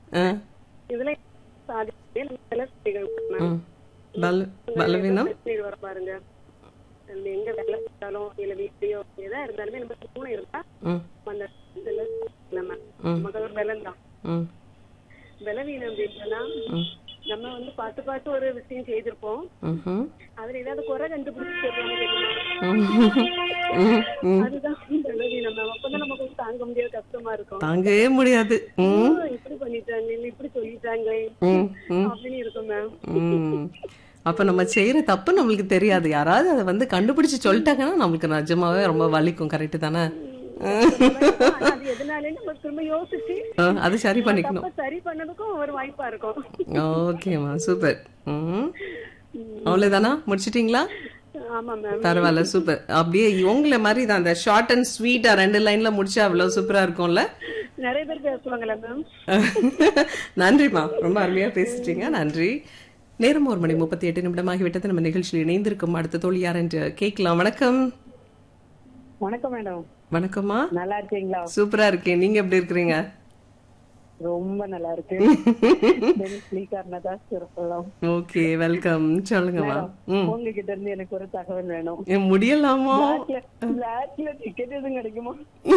ஆ, இதுல சாதிக்கவே நம்ம சில ஸ்திரீகள் மேம். ம். பல பலவீனம் பிரச்சனைகள் வர பாருங்க நம்ம எங்க வேலை பார்த்தாலும் இல்ல வீட்லயோ எதா இருந்தாலுமே நம்ம பூனை இருந்தா ம் அந்த இதுல நம்ம ம். நமக்கு ஒரு பலம் தான் ம் பலவீனம் அப்படின்னா ம் நம்ம வந்து பார்த்து பார்த்து ஒரு விஷயம் செய்திருப்போம் ம்ஹும். அதுல ஏதாவது குறை கண்டுபிடிச்சு சொல்றாங்க தெரியுமா ம், ம். அதுதான் பலவீனம் மேம் அப்பதான் நமக்கு வந்து தாங்க முடியாத கஷ்டமா இருக்கும் தாங்கவே முடியாது ம் ஐயோ, இப்படி பண்ணிட்டாங்க இல்ல இப்படி சொல்லிட்டாங்களே ம் ம் அப்படின்னு இருக்கும் மேம் ம். அப்ப நம்ம செய்யற தப்பு நம்மளுக்கு தெரியாது யாராவது அதை வந்து கண்டுபிடிச்சு சொல்லிட்டாங்கன்னா நம்மளுக்கு நிஜமாவே ரொம்ப வலிக்கும் கரெக்ட் தானே ஆனா அது எதனாலே நம்ம திரும்ப யோசிச்சு ஆ, அது சரி பண்ணிக்கணும் தப்ப சரி பண்ணதுக்கும் ஒரு வாய்ப்பா இருக்கும் ஓகேம்மா சூப்பர் ம் அவ்வளவுதானா முடிச்சிட்டீங்களா ஆமா மேம் பரவாயில்ல சூப்பர் அப்படியே உங்களை மாதிரி தான் அந்த ஷார்ட் அண்ட் ஸ்வீட்டா ரெண்டு லைன்ல முடிச்சா அவ்வளவு சூப்பரா இருக்கும்ல நிறைய பேர் பேசுவாங்கல்ல மேம் நன்றிம்மா ரொம்ப அருமையா பேசிட்டீங்க நன்றி நேரம் ஒரு மணி முப்பத்தி எட்டு நிமிடமாகிவிட்டது நம்ம நிகழ்ச்சியில் இணைந்திருக்கும் அடுத்த தோழி யார் என்று கேட்கலாம் வணக்கம் வணக்கம் மேடம் வணக்கம்மா நல்லா இருக்கீங்களா சூப்பரா இருக்கேன் நீங்க எப்படி இருக்கிறீங்க ரொம்ப நல்லா இருக்கு ஸ்ரீகார்னதாஸ் இருக்கலாம் ஓகே வெல்கம் சொல்லுங்கம்மா ம் உங்ககிட்ட இருந்து எனக்கு ஒரு தகவல் வேணும் ஏன் முடியலாமா பிளாக்ல டிக்கெட் எதுவும் கிடைக்குமா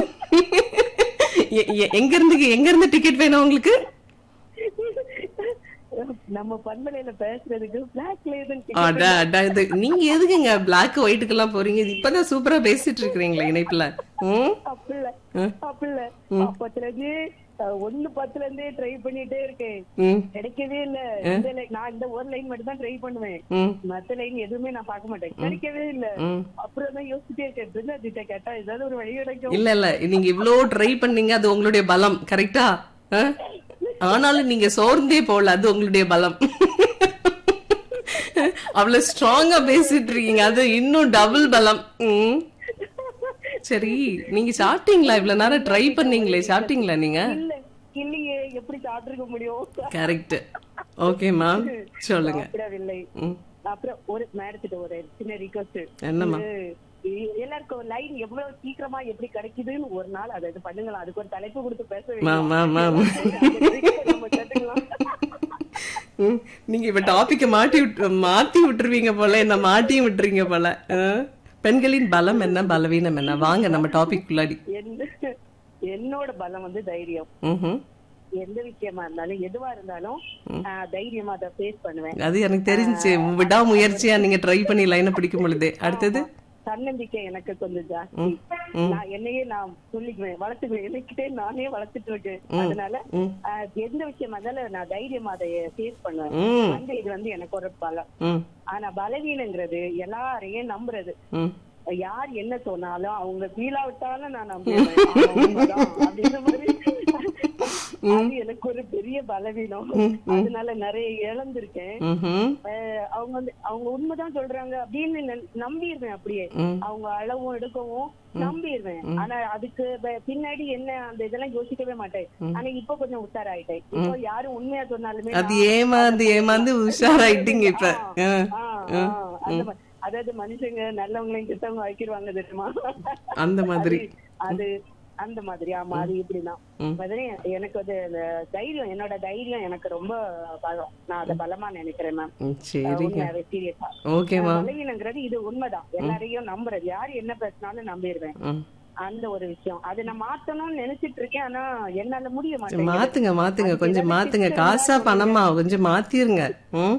எ- எ- எங்க இருந்து எங்க இருந்து டிக்கெட் வேணும் உங்களுக்கு நம்ம பண்பலையில பேசுறதுக்கு பிளாக்ல எதுவும் அடா அடா இது நீங்க எதுக்குங்க பிளாக் ஒயிட்டுக்கு எல்லாம் போறீங்க இது இப்பதான் சூப்பரா பேசிட்டு இருக்கிறீங்களா இணைப்புல ம் அப்படில்ல அப்படில்ல அப்பத்துல இருந்து அஹ், ஒண்ணு பத்துல இருந்தே ட்ரை பண்ணிட்டே இருக்கேன் ம் கிடைக்கவே இல்ல இந்த line- நான் இந்த ஒரு லைன் மட்டும் தான் ட்ரை பண்ணுவேன் ம் மத்த லைன் எதுவுமே நான் பார்க்க மாட்டேன் கிடைக்கவே இல்ல ம் அப்புறம் தான் யோசிச்சுட்டே இருக்கேன் பிருந்தாஜிட்ட கேட்டா ஏதாவது ஒரு வழி கிடைக்கும் இல்ல இல்ல நீங்க இவ்ளோ ட்ரை பண்ணீங்க அது உங்களுடைய பலம் கரெக்டா ஆனாலும் நீங்க சோர்ந்தே போகல அது உங்களுடைய பலம் அவ்வளவு ஸ்ட்ராங்கா பேசிட்டு இருக்கீங்க அது இன்னும் டபுள் பலம் ம். சரி நீங்க சாப்பிட்டீங்களா இவ்வளவு நேரம் ட்ரை பண்ணீங்களே சாப்பிட்டீங்களா நீங்க இல்ல இல்லையே எப்படி சாப்பிட்டுருக்க முடியும் கரெக்ட் ஓகேம்மா சொல்லுங்க சாப்பிடவில்லை ம். அப்புறம் ஒரு மேடத்திட்ட ஒரு சின்ன ரிக்வஸ்ட் என்னம்மா எல்லாருக்கும் லைன் எவ்வளவு சீக்கிரமா எப்படி கிடைக்குதுன்னு ஒரு நாள் அதை இது பண்ணுங்களா அதுக்கு ஒரு தலைப்பு கொடுத்து பேச மா, மா, மா, மா. நம்ம கேட்டுக்கலாம் ம், நீங்க இப்ப டாபிக்க மாட்டி விட்டு மாத்தி விட்டுருவீங்க போல என்ன மாட்டியும் விட்டுறீங்க போல ஆ? பெண்களின் பலம் என்ன பலவீனம் என்ன வாங்க நம்ம டாபிக் உள்ளாடி என்ன என்னோட பலம் வந்து தைரியம் ம்ஹும். எந்த விஷயமா இருந்தாலும் எதுவா இருந்தாலும் ஆஹ், தைரியமா அதை ஃபேஸ் பண்ணுவேன் அது எனக்கு தெரிஞ்சுச்சு விடாமுயற்சியா நீங்க ட்ரை பண்ணி லைனை பிடிக்கும் பொழுதே அடுத்தது தன்னம்பிக்கை எனக்கு கொஞ்சம் ஜாஸ்தி நான் என்னையே நான் சொல்லிக்குவேன் வளர்த்துக்குவேன் என்னைக்கிட்டே நானே வளர்த்துட்டு இருக்கேன் அதனால ம். ஆஹ், எந்த விஷயமா இருந்தாலும் நான் தைரியமா அதை ஃபேஸ் பண்ணுவேன் ம் அந்த இது வந்து எனக்கு ஒரு பலம் ம் ஆனா பலவீனங்கிறது எல்லாரையும் நம்புறது ம் யார் என்ன சொன்னாலும் அவங்க ஃபீல் விட்டாலும் நான் நம்புவேன் ஆமா, உண்மைதான். அப்படின்ற மாதிரி அது எனக்கு ஒரு பெரிய பலவீனம் அதனால நிறைய இழந்திருக்கேன் ம்ஹும். அஹ் அவங்க வந்து அவங்க உண்மைதான் சொல்றாங்க அப்படின்னு ந- நம்பிடுவேன் அப்படியே ம். அவங்க அளவும் எடுக்கவும் நம்பிடுவேன் ஆனா அதுக்கு ப- பின்னாடி என்ன அந்த இதெல்லாம் யோசிக்கவே மாட்டேன் ஆனா இப்ப கொஞ்சம் உஷாராயிட்டேன் இப்போ யாரும் உண்மையா சொன்னாலுமே அது ஏமாந்து ஏமாந்து உஷாராயிட்டீங்க இப்ப ஆ. ஆ, ஆ, அந்த மா- அதாவது மனுஷங்க நல்லவங்களையும் கிட்டவங்க வைக்கிடுவாங்க தெரியுமா அந்த மாதிரி அது அந்த மாதிரி ஆமா அது இப்படிதான் மதுரை எனக்கு அது அந்த தைரியம் என்னோட தைரியம் எனக்கு ரொம்ப பலம் நான் அதை பலமா நினைக்கிறேன் மேம் ம், சரிங்க உண்மையாவே சீரியஸா ஓகேம்மா பலவீனங்கிறது இது உண்மைதான் எல்லாரையும் நம்புறது யாரு என்ன பேசினாலும் நம்பிடுவேன் ம். அந்த ஒரு விஷயம் அதை நான் மாத்தணும்னு நினைச்சிட்டு இருக்கேன் ஆனா என்னால முடிய மாட்டேங்குது மாத்துங்க மாத்துங்க கொஞ்சம் மாத்துங்க காசா பணமா கொஞ்சம் மாத்திருங்க ம்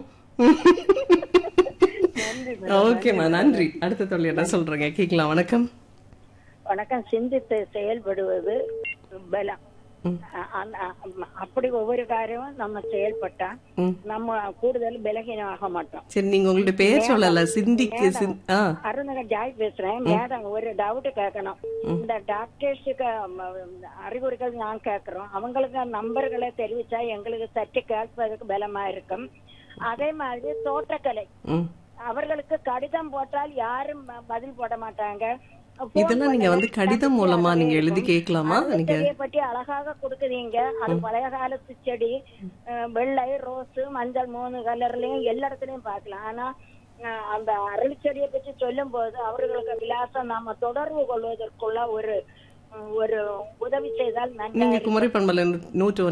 நன்றி ஓகேம்மா நன்றி அடுத்த தொழில் என்ன சொல்றீங்க கேக்கலாம் வணக்கம் வணக்கம் சிந்தித்து செயல்படுவது பலம் அ- அந்த- அ- அப்படி ஒவ்வொரு காரியமும் நம்ம செயல்பட்டா ம். நம்ம கூடுதல் பலகீனம் ஆக மாட்டோம் சரி நீங்க உங்களுடைய பேர் சொல்லல சிந்திக்கு சிந்- ஆ அருந்தக ஜாய் பேசுறேன் மேடம் ஒரு டவுட் கேட்கணும் இந்த டாக்டர்ஸுக்கு ம, அறிகுறிகள் நான் கேட்கிறோம் அவங்களுக்கு நம்பர்களை தெரிவிச்சா எங்களுக்கு சற்று கேட்பதற்கு பலமா இருக்கும் அதே மாதிரி தோட்டக்கலை ம் அவர்களுக்கு கடிதம் போட்டால் யாரும் ம- பதில் போட மாட்டாங்க Phone இதெல்லாம் நீங்க வந்து பண்ணுங்க. கடிதம் மூலமா நீங்க எழுதி கேட்கலாமா அந்த நீங்க செடியை பற்றி அழகாக கொடுக்குறீங்க அது பழைய காலத்து செடி அஹ், வெள்ளை ரோஸ் மஞ்சள் மூணு கலர்லயும் எல்லா இடத்துலயும் பார்க்கலாம் ஆனா அஹ், அந்த அரளி செடியை பற்றி சொல்லும் போது அவர்களுக்கு விலாசம் நாம தொடர்பு கொள்வதற்குள்ள ஒரு ஒரு உதவி செய்தால் நன்றாக நீங்க குமரி பண்பல நூற்று